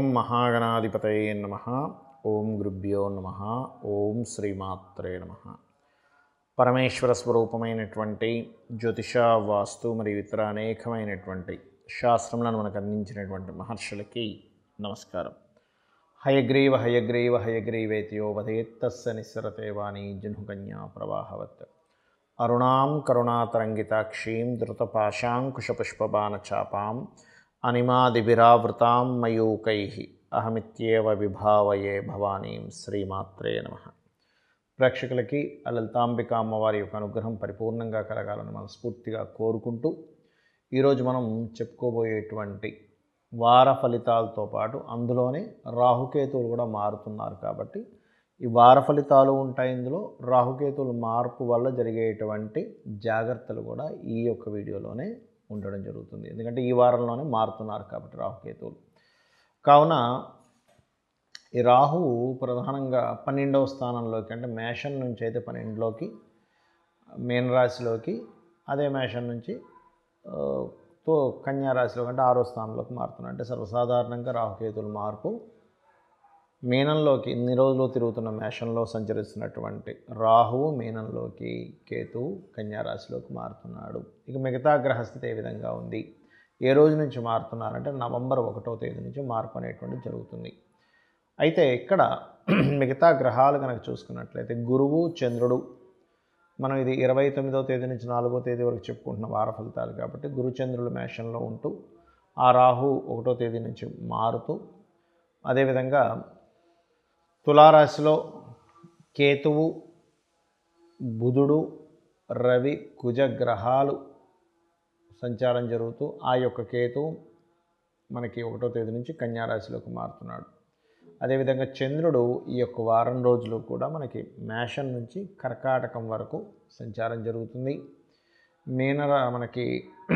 ఓం మహాగణాధిపతయే నమ ఓం గురుభ్యో నమ ఓం శ్రీమాత్రే నమ పరమేశ్వర స్వరూపమైనటువంటి జ్యోతిష వాస్తు మరియు ఇతర అనేకమైనటువంటి శాస్త్రములను మనకు అందించినటువంటి మహర్షులకి నమస్కారం హయగ్రీవ హయగ్రీవ హయగ్రీవేతియో వదేత్తస్స నిస్సరతే వాణి జహ్నుకన్యా ప్రవాహవత్ అరుణాం కరుణాతరంగితాక్షీం ధృతపాశాంకుశపుష్పబాణచాపాం అనిమాదిభిరావృతాం మయూకై అహమిత్యేవ విభావయే భవానీం శ్రీమాత్రే నమ ప్రేక్షకులకి ఆ లలితాంబిక అమ్మవారి యొక్క అనుగ్రహం పరిపూర్ణంగా కలగాలని మనస్ఫూర్తిగా కోరుకుంటూ ఈరోజు మనం చెప్పుకోబోయేటువంటి వార ఫలితాలతో పాటు అందులోనే రాహుకేతువులు కూడా మారుతున్నారు కాబట్టి ఈ వార ఫలితాలు ఉంటాయి ఇందులో రాహుకేతువుల మార్పు వల్ల జరిగేటువంటి జాగ్రత్తలు కూడా ఈ యొక్క వీడియోలోనే ఉండడం జరుగుతుంది ఎందుకంటే ఈ వారంలోనే మారుతున్నారు కాబట్టి రాహుకేతువులు కావున ఈ రాహువు ప్రధానంగా పన్నెండవ స్థానంలోకి అంటే మేషం నుంచి అయితే పన్నెండులోకి మీనరాశిలోకి అదే మేషం నుంచి ఆ, తో కన్యా రాశిలో అంటే ఆరో స్థానంలోకి మారుతున్నాడు అంటే సర్వసాధారణంగా రాహుకేతుల మార్పు మీనంలోకి ఇన్ని రోజులు తిరుగుతున్న మేషంలో సంచరిస్తున్నటువంటి రాహువు మీనంలోకి కేతువు కన్యా రాశిలోకి మారుతున్నాడు ఇక మిగతా గ్రహస్థితి ఏ విధంగా ఉంది ఏ రోజు నుంచి మారుతున్నారంటే నవంబర్ ఒకటో తేదీ నుంచి మార్పు అనేటువంటి జరుగుతుంది అయితే ఇక్కడ మిగతా గ్రహాలు కనుక చూసుకున్నట్లయితే గురువు చంద్రుడు మనం ఇది ఇరవై తొమ్మిదవ తేదీ నుంచి నాలుగో తేదీ వరకు చెప్పుకుంటున్న వార ఫలితాలు కాబట్టి గురుచంద్రులు మేషంలో ఉంటూ ఆ రాహు ఒకటో తేదీ నుంచి మారుతూ అదేవిధంగా తులారాశిలో కేతువు బుధుడు రవి కుజ గ్రహాలు సంచారం జరుగుతూ ఆ యొక్క కేతువు మనకి ఒకటో తేదీ నుంచి కన్యారాశిలోకి మారుతున్నాడు అదేవిధంగా చంద్రుడు ఈ యొక్క వారం రోజులు కూడా మనకి మేషం నుంచి కర్కాటకం వరకు సంచారం జరుగుతుంది మీనరా మనకి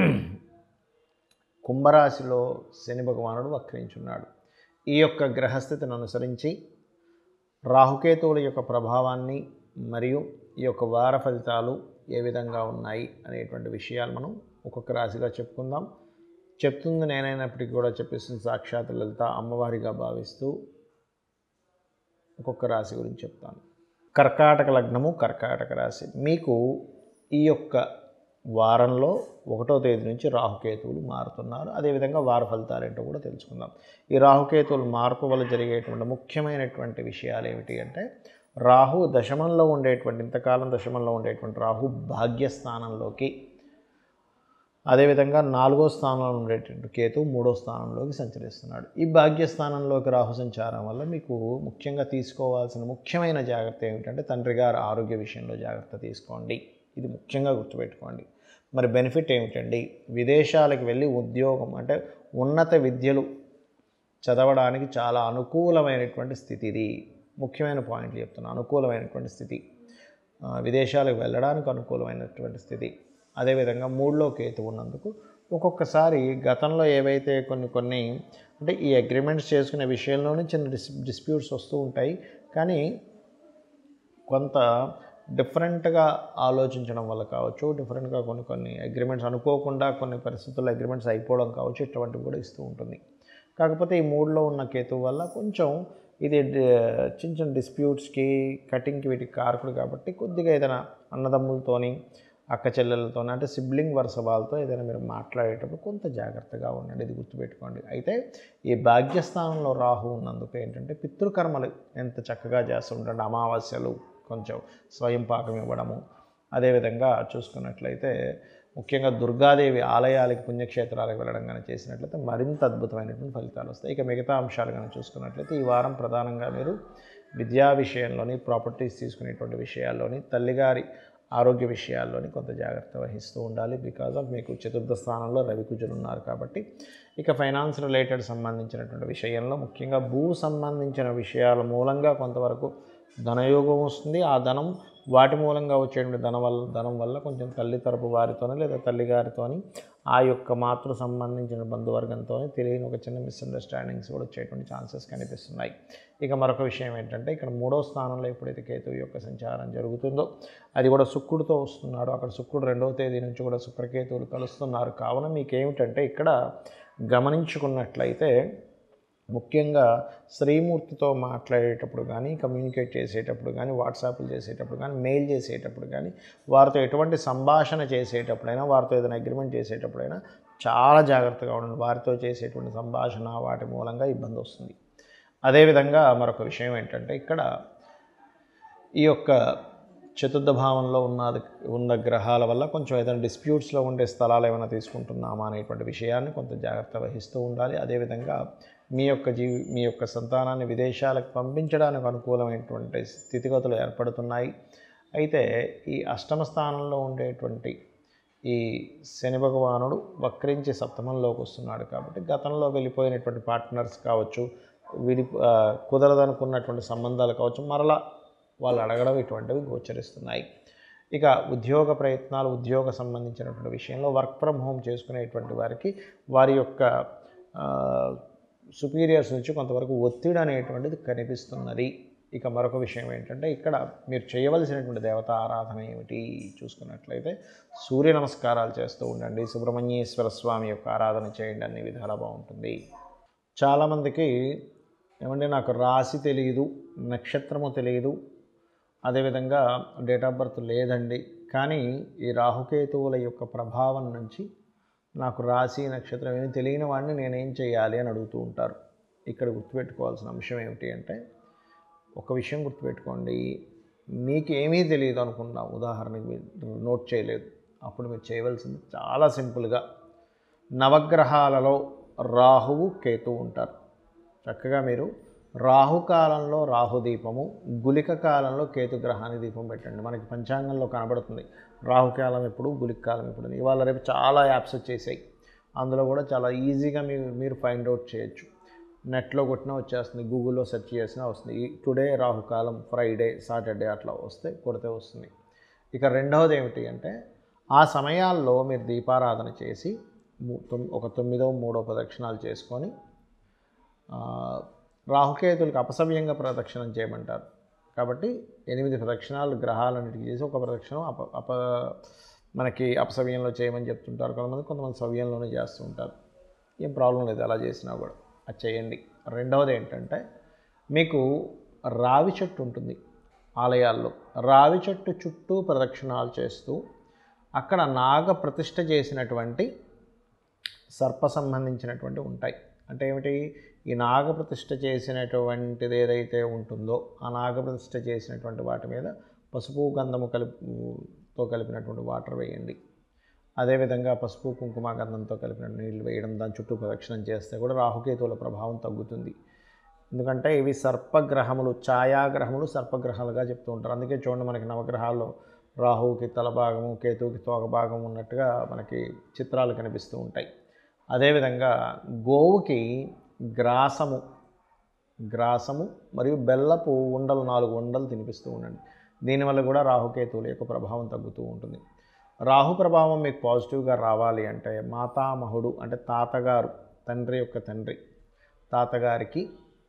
కుంభరాశిలో శని భగవానుడు వక్రించున్నాడు ఈ యొక్క గ్రహస్థితిని అనుసరించి రాహుకేతువుల యొక్క ప్రభావాన్ని మరియు ఈ యొక్క వార ఫలితాలు ఏ విధంగా ఉన్నాయి అనేటువంటి విషయాలు మనం ఒక్కొక్క రాశిగా చెప్పుకుందాం చెప్తుంది నేనైనప్పటికీ కూడా చెప్పిస్తుంది సాక్షాత్ లలిత అమ్మవారిగా భావిస్తూ ఒక్కొక్క రాశి గురించి చెప్తాను కర్కాటక లగ్నము కర్కాటక రాశి మీకు ఈ యొక్క వారంలో ఒకటో తేదీ నుంచి రాహుకేతువులు మారుతున్నారు అదేవిధంగా వార ఫలితాలు ఏంటో కూడా తెలుసుకుందాం ఈ రాహుకేతువుల మార్పు వల్ల జరిగేటువంటి ముఖ్యమైనటువంటి విషయాలు ఏమిటి అంటే రాహు దశమంలో ఉండేటువంటి ఇంతకాలం దశమంలో ఉండేటువంటి రాహు భాగ్యస్థానంలోకి అదేవిధంగా నాలుగో స్థానంలో ఉండేటువంటి కేతు మూడో స్థానంలోకి సంచరిస్తున్నాడు ఈ భాగ్యస్థానంలోకి రాహు సంచారం వల్ల మీకు ముఖ్యంగా తీసుకోవాల్సిన ముఖ్యమైన జాగ్రత్త ఏమిటంటే తండ్రి గారి ఆరోగ్య విషయంలో జాగ్రత్త తీసుకోండి ఇది ముఖ్యంగా గుర్తుపెట్టుకోండి మరి బెనిఫిట్ ఏమిటండి విదేశాలకు వెళ్ళి ఉద్యోగం అంటే ఉన్నత విద్యలు చదవడానికి చాలా అనుకూలమైనటువంటి స్థితి ఇది ముఖ్యమైన పాయింట్లు చెప్తున్నాను అనుకూలమైనటువంటి స్థితి ఆ, విదేశాలకు వెళ్ళడానికి అనుకూలమైనటువంటి స్థితి అదేవిధంగా మూడులో కేతు ఉన్నందుకు ఒక్కొక్కసారి గతంలో ఏవైతే కొన్ని కొన్ని అంటే ఈ అగ్రిమెంట్స్ చేసుకునే విషయంలోనే చిన్న డిస్ డిస్ప్యూట్స్ వస్తూ ఉంటాయి కానీ కొంత డిఫరెంట్గా ఆలోచించడం వల్ల కావచ్చు డిఫరెంట్గా కొన్ని కొన్ని అగ్రిమెంట్స్ అనుకోకుండా కొన్ని పరిస్థితుల్లో అగ్రిమెంట్స్ అయిపోవడం కావచ్చు ఇటువంటివి కూడా ఇస్తూ ఉంటుంది కాకపోతే ఈ మూడులో ఉన్న కేతు వల్ల కొంచెం ఇది డి- చిన్న చిన్న డిస్ప్యూట్స్కి కటింగ్కి వీటికి కారకుడు కాబట్టి కొద్దిగా ఏదైనా అన్నదమ్ములతోని అక్క చెల్లెలతోని అంటే సిబ్లింగ్ వరుస వాళ్ళతో ఏదైనా మీరు మాట్లాడేటప్పుడు కొంత జాగ్రత్తగా ఉండండి ఇది గుర్తుపెట్టుకోండి అయితే ఈ భాగ్యస్థానంలో రాహు ఉన్నందుకు ఏంటంటే పితృకర్మలు ఎంత చక్కగా చేస్తుంటాడు అమావాస్యలు కొంచెం స్వయం పాకం ఇవ్వడము అదేవిధంగా చూసుకున్నట్లయితే ముఖ్యంగా దుర్గాదేవి ఆలయాలకి పుణ్యక్షేత్రాలకు వెళ్ళడం కానీ చేసినట్లయితే మరింత అద్భుతమైనటువంటి ఫలితాలు వస్తాయి ఇక మిగతా అంశాలు కానీ చూసుకున్నట్లయితే ఈ వారం ప్రధానంగా మీరు విద్యా విషయంలోని ప్రాపర్టీస్ తీసుకునేటువంటి విషయాల్లోని తల్లిగారి ఆరోగ్య విషయాల్లోని కొంత జాగ్రత్త వహిస్తూ ఉండాలి బికాజ్ ఆఫ్ మీకు చతుర్థ స్థానంలో రవికుజులు ఉన్నారు కాబట్టి ఇక ఫైనాన్స్ రిలేటెడ్ సంబంధించినటువంటి విషయంలో ముఖ్యంగా భూ సంబంధించిన విషయాల మూలంగా కొంతవరకు ధనయోగం వస్తుంది ఆ ధనం వాటి మూలంగా వచ్చేటువంటి ధనం వల్ల ధనం వల్ల కొంచెం తల్లి తరపు వారితోని లేదా తల్లిగారితోని ఆ యొక్క మాతృ సంబంధించిన బంధువర్గంతో తెలియని ఒక చిన్న మిస్అండర్స్టాండింగ్స్ కూడా వచ్చేటువంటి ఛాన్సెస్ కనిపిస్తున్నాయి ఇక మరొక విషయం ఏంటంటే ఇక్కడ మూడో స్థానంలో ఎప్పుడైతే కేతువు యొక్క సంచారం జరుగుతుందో అది కూడా శుక్రుడితో వస్తున్నాడు అక్కడ శుక్రుడు రెండవ తేదీ నుంచి కూడా శుక్రకేతువులు కలుస్తున్నారు కావున మీకు ఏమిటంటే ఇక్కడ గమనించుకున్నట్లయితే ముఖ్యంగా శ్రీమూర్తితో మాట్లాడేటప్పుడు కానీ కమ్యూనికేట్ చేసేటప్పుడు కానీ వాట్సాప్లు చేసేటప్పుడు కానీ మెయిల్ చేసేటప్పుడు కానీ వారితో ఎటువంటి సంభాషణ చేసేటప్పుడైనా వారితో ఏదైనా అగ్రిమెంట్ చేసేటప్పుడైనా చాలా జాగ్రత్తగా ఉండండి వారితో చేసేటువంటి సంభాషణ వాటి మూలంగా ఇబ్బంది వస్తుంది అదేవిధంగా మరొక విషయం ఏంటంటే ఇక్కడ ఈ యొక్క చతుర్థ భావంలో ఉన్న ఉన్న గ్రహాల వల్ల కొంచెం ఏదైనా డిస్ప్యూట్స్లో ఉండే స్థలాలు ఏమైనా తీసుకుంటున్నామా అనేటువంటి విషయాన్ని కొంత జాగ్రత్త వహిస్తూ ఉండాలి అదేవిధంగా మీ యొక్క జీవి మీ యొక్క సంతానాన్ని విదేశాలకు పంపించడానికి అనుకూలమైనటువంటి స్థితిగతులు ఏర్పడుతున్నాయి అయితే ఈ అష్టమ స్థానంలో ఉండేటువంటి ఈ శని భగవానుడు వక్రించి సప్తమంలోకి వస్తున్నాడు కాబట్టి గతంలో వెళ్ళిపోయినటువంటి పార్ట్నర్స్ కావచ్చు విడి ఆ, కుదరదనుకున్నటువంటి సంబంధాలు కావచ్చు మరలా వాళ్ళు అడగడం ఇటువంటివి గోచరిస్తున్నాయి ఇక ఉద్యోగ ప్రయత్నాలు ఉద్యోగ సంబంధించినటువంటి విషయంలో వర్క్ ఫ్రమ్ హోమ్ చేసుకునేటువంటి వారికి వారి యొక్క సుపీరియర్స్ నుంచి కొంతవరకు ఒత్తిడి అనేటువంటిది కనిపిస్తున్నది ఇక మరొక విషయం ఏంటంటే ఇక్కడ మీరు చేయవలసినటువంటి దేవత ఆరాధన ఏమిటి చూసుకున్నట్లయితే సూర్య నమస్కారాలు చేస్తూ ఉండండి సుబ్రహ్మణ్యేశ్వర స్వామి యొక్క ఆరాధన చేయండి అన్ని విధాలా బాగుంటుంది చాలామందికి ఏమంటే నాకు రాశి తెలియదు నక్షత్రము తెలియదు అదేవిధంగా డేట్ ఆఫ్ బర్త్ లేదండి కానీ ఈ రాహుకేతువుల యొక్క ప్రభావం నుంచి నాకు రాశి నక్షత్రం ఏమి తెలియని వాడిని నేనేం చేయాలి అని అడుగుతూ ఉంటారు ఇక్కడ గుర్తుపెట్టుకోవాల్సిన అంశం ఏమిటి అంటే ఒక విషయం గుర్తుపెట్టుకోండి మీకు ఏమీ తెలియదు అనుకున్నా ఉదాహరణకి మీరు నోట్ చేయలేదు అప్పుడు మీరు చేయవలసింది చాలా సింపుల్గా నవగ్రహాలలో రాహువు కేతువు ఉంటారు చక్కగా మీరు రాహుకాలంలో రాహుదీపము గులిక కాలంలో కేతుగ్రహానికి దీపం పెట్టండి మనకి పంచాంగంలో కనబడుతుంది రాహుకాలం ఎప్పుడు గులిక కాలం ఎప్పుడు అని. ఇవాళ రేపు చాలా యాప్స్ వచ్చేసాయి అందులో కూడా చాలా ఈజీగా మీరు మీరు ఫైండ్ అవుట్ చేయొచ్చు నెట్లో కొట్టినా వచ్చేస్తుంది గూగుల్లో సెర్చ్ చేసినా వస్తుంది ఈ టుడే రాహుకాలం ఫ్రైడే సాటర్డే అట్లా వస్తే కొడితే వస్తుంది ఇక రెండవది ఏమిటి అంటే ఆ సమయాల్లో మీరు దీపారాధన చేసి ము- తొమ్- ఒక తొమ్మిదో మూడో ప్రదక్షిణాలు చేసుకొని ఆ, రాహుకేతులకు అపసవ్యంగా ప్రదక్షిణం చేయమంటారు కాబట్టి ఎనిమిది ప్రదక్షిణాలు గ్రహాలన్నిటికీ చేసి ఒక ప్రదక్షిణం అప అప మనకి అపసవ్యంలో చేయమని చెప్తుంటారు కొంతమంది కొంతమంది సవ్యంలోనే చేస్తూ ఉంటారు ఏం ప్రాబ్లం లేదు అలా చేసినా కూడా అది చేయండి రెండవది ఏంటంటే మీకు రావి చెట్టు ఉంటుంది ఆలయాల్లో రావి చెట్టు చుట్టూ ప్రదక్షిణాలు చేస్తూ అక్కడ నాగ ప్రతిష్ఠ చేసినటువంటి సర్ప సంబంధించినటువంటి ఉంటాయి అంటే ఏమిటి ఈ నాగప్రతిష్ఠ చేసినటువంటిది ఏదైతే ఉంటుందో ఆ నాగప్రతిష్ఠ చేసినటువంటి వాటి మీద పసుపు గంధము కలిపితో కలిపినటువంటి వాటర్ వేయండి అదేవిధంగా పసుపు కుంకుమ గంధంతో కలిపిన నీళ్ళు వేయడం దాని చుట్టూ ప్రదక్షిణం చేస్తే కూడా రాహుకేతువుల ప్రభావం తగ్గుతుంది ఎందుకంటే ఇవి సర్పగ్రహములు ఛాయాగ్రహములు సర్పగ్రహాలుగా చెప్తూ ఉంటారు అందుకే చూడండి మనకి నవగ్రహాల్లో రాహువుకి తల భాగము కేతువుకి తోక భాగం ఉన్నట్టుగా మనకి చిత్రాలు కనిపిస్తూ ఉంటాయి అదేవిధంగా గోవుకి గ్రాసము గ్రాసము మరియు బెల్లపు ఉండలు నాలుగు ఉండలు తినిపిస్తూ ఉండండి దీనివల్ల కూడా రాహుకేతువుల యొక్క ప్రభావం తగ్గుతూ ఉంటుంది రాహు ప్రభావం మీకు పాజిటివ్గా రావాలి అంటే మాతామహుడు అంటే తాతగారు తండ్రి యొక్క తండ్రి తాతగారికి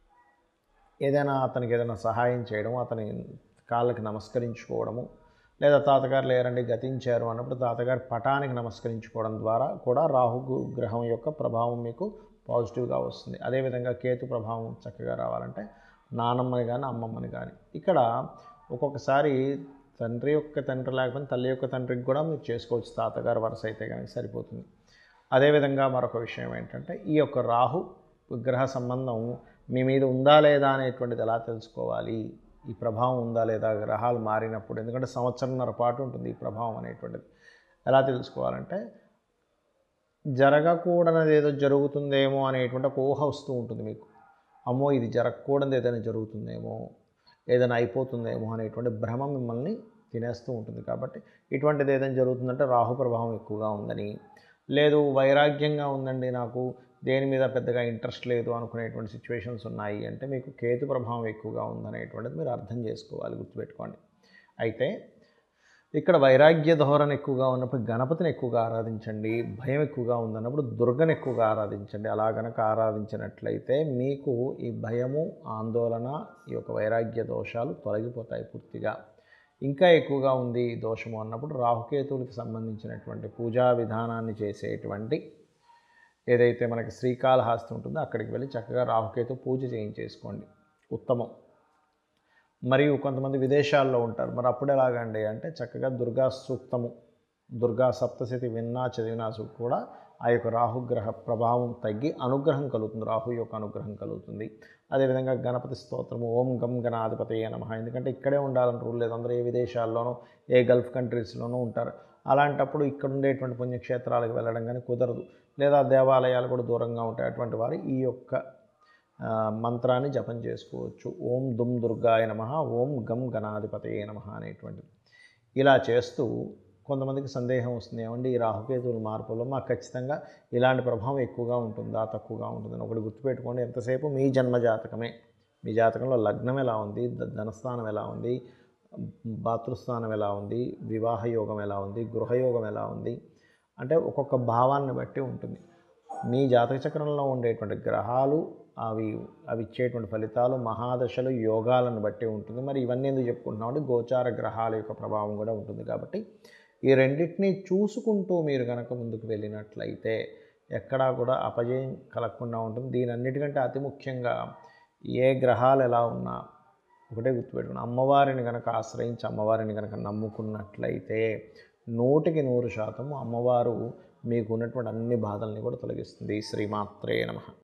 ఏదైనా అతనికి ఏదైనా సహాయం చేయడం అతని కాళ్ళకి నమస్కరించుకోవడము లేదా తాతగారు లేరండి గతించారు అన్నప్పుడు తాతగారి పటానికి నమస్కరించుకోవడం ద్వారా కూడా రాహు గు- గ్రహం యొక్క ప్రభావం మీకు పాజిటివ్గా వస్తుంది అదేవిధంగా కేతు ప్రభావం చక్కగా రావాలంటే నానమ్మని కానీ అమ్మమ్మని కానీ ఇక్కడ ఒక్కొక్కసారి తండ్రి యొక్క తండ్రి లేకపోతే తల్లి యొక్క తండ్రికి కూడా మీరు చేసుకోవచ్చు తాతగారు వరుస అయితే కనుక సరిపోతుంది అదేవిధంగా మరొక విషయం ఏంటంటే ఈ యొక్క రాహు గ్రహ సంబంధం మీ మీద ఉందా లేదా అనేటువంటిది ఎలా తెలుసుకోవాలి ఈ ప్రభావం ఉందా లేదా గ్రహాలు మారినప్పుడు ఎందుకంటే సంవత్సరంన్నర పాటు ఉంటుంది ఈ ప్రభావం అనేటువంటిది ఎలా తెలుసుకోవాలంటే జరగకూడనిది ఏదో జరుగుతుందేమో అనేటువంటి ఒక ఊహ వస్తూ ఉంటుంది మీకు అమ్మో ఇది జరగకూడదు ఏదైనా జరుగుతుందేమో ఏదైనా అయిపోతుందేమో అనేటువంటి భ్రమ మిమ్మల్ని తినేస్తూ ఉంటుంది కాబట్టి ఇటువంటిది ఏదైనా జరుగుతుందంటే రాహు ప్రభావం ఎక్కువగా ఉందని లేదు వైరాగ్యంగా ఉందండి నాకు దేని మీద పెద్దగా ఇంట్రెస్ట్ లేదు అనుకునేటువంటి సిచ్యువేషన్స్ ఉన్నాయి అంటే మీకు కేతు ప్రభావం ఎక్కువగా ఉందనేటువంటిది మీరు అర్థం చేసుకోవాలి గుర్తుపెట్టుకోండి అయితే ఇక్కడ వైరాగ్య ధోరణి ఎక్కువగా ఉన్నప్పుడు గణపతిని ఎక్కువగా ఆరాధించండి భయం ఎక్కువగా ఉందన్నప్పుడు దుర్గను ఎక్కువగా ఆరాధించండి అలా గనక ఆరాధించినట్లయితే మీకు ఈ భయము ఆందోళన ఈ యొక్క వైరాగ్య దోషాలు తొలగిపోతాయి పూర్తిగా ఇంకా ఎక్కువగా ఉంది ఈ దోషము అన్నప్పుడు రాహుకేతువులకు సంబంధించినటువంటి పూజా విధానాన్ని చేసేటువంటి ఏదైతే మనకి శ్రీకాళహస్తి ఉంటుందో అక్కడికి వెళ్ళి చక్కగా రాహుకేతు పూజ చేయించేసుకోండి ఉత్తమం మరియు కొంతమంది విదేశాల్లో ఉంటారు మరి అప్పుడు ఎలాగండి అంటే చక్కగా దుర్గా సూక్తము దుర్గా సప్తశతి విన్నా చదివినా సు- కూడా ఆ యొక్క రాహుగ్రహ ప్రభావం తగ్గి అనుగ్రహం కలుగుతుంది రాహు యొక్క అనుగ్రహం కలుగుతుంది అదేవిధంగా గణపతి స్తోత్రము ఓం గం గణాధిపతి నమ ఎందుకంటే ఇక్కడే ఉండాలని రూల్ లేదు అందరూ ఏ విదేశాల్లోనూ ఏ గల్ఫ్ కంట్రీస్లోనూ ఉంటారు అలాంటప్పుడు ఇక్కడ ఉండేటువంటి పుణ్యక్షేత్రాలకు వెళ్ళడం కానీ కుదరదు లేదా దేవాలయాలు కూడా దూరంగా ఉంటాయి అటువంటి వారు ఈ యొక్క ఆ, మంత్రాన్ని జపం చేసుకోవచ్చు ఓం దుమ్ దుర్గాయ నమ ఓం గం గణాధిపతయే నమ అనేటువంటిది ఇలా చేస్తూ కొంతమందికి సందేహం వస్తుంది ఏమండి ఈ రాహుకేతువుల మార్పులో మాకు ఖచ్చితంగా ఇలాంటి ప్రభావం ఎక్కువగా ఉంటుందా తక్కువగా ఉంటుందని ఒకటి గుర్తుపెట్టుకోండి ఎంతసేపు మీ జన్మ జాతకమే మీ జాతకంలో లగ్నం ఎలా ఉంది ద- ధనస్థానం ఎలా ఉంది భాతృస్థానం ఎలా ఉంది వివాహ యోగం ఎలా ఉంది గృహయోగం ఎలా ఉంది అంటే ఒక్కొక్క భావాన్ని బట్టి ఉంటుంది మీ జాతక చక్రంలో ఉండేటువంటి గ్రహాలు అవి అవి ఇచ్చేటువంటి ఫలితాలు మహాదశలు యోగాలను బట్టి ఉంటుంది మరి ఇవన్నీ ఎందుకు చెప్పుకుంటున్నామంటే గోచార గ్రహాల యొక్క ప్రభావం కూడా ఉంటుంది కాబట్టి ఈ రెండింటినీ చూసుకుంటూ మీరు కనుక ముందుకు వెళ్ళినట్లయితే ఎక్కడా కూడా అపజయం కలగకుండా ఉంటుంది దీని అన్నిటికంటే అతి ముఖ్యంగా ఏ గ్రహాలు ఎలా ఉన్నా ఒకటే గుర్తుపెట్టుకుని అమ్మవారిని కనుక ఆశ్రయించి అమ్మవారిని కనుక నమ్ముకున్నట్లయితే నూటికి నూరు శాతం అమ్మవారు మీకు ఉన్నటువంటి అన్ని బాధల్ని కూడా తొలగిస్తుంది శ్రీమాత్రే నమ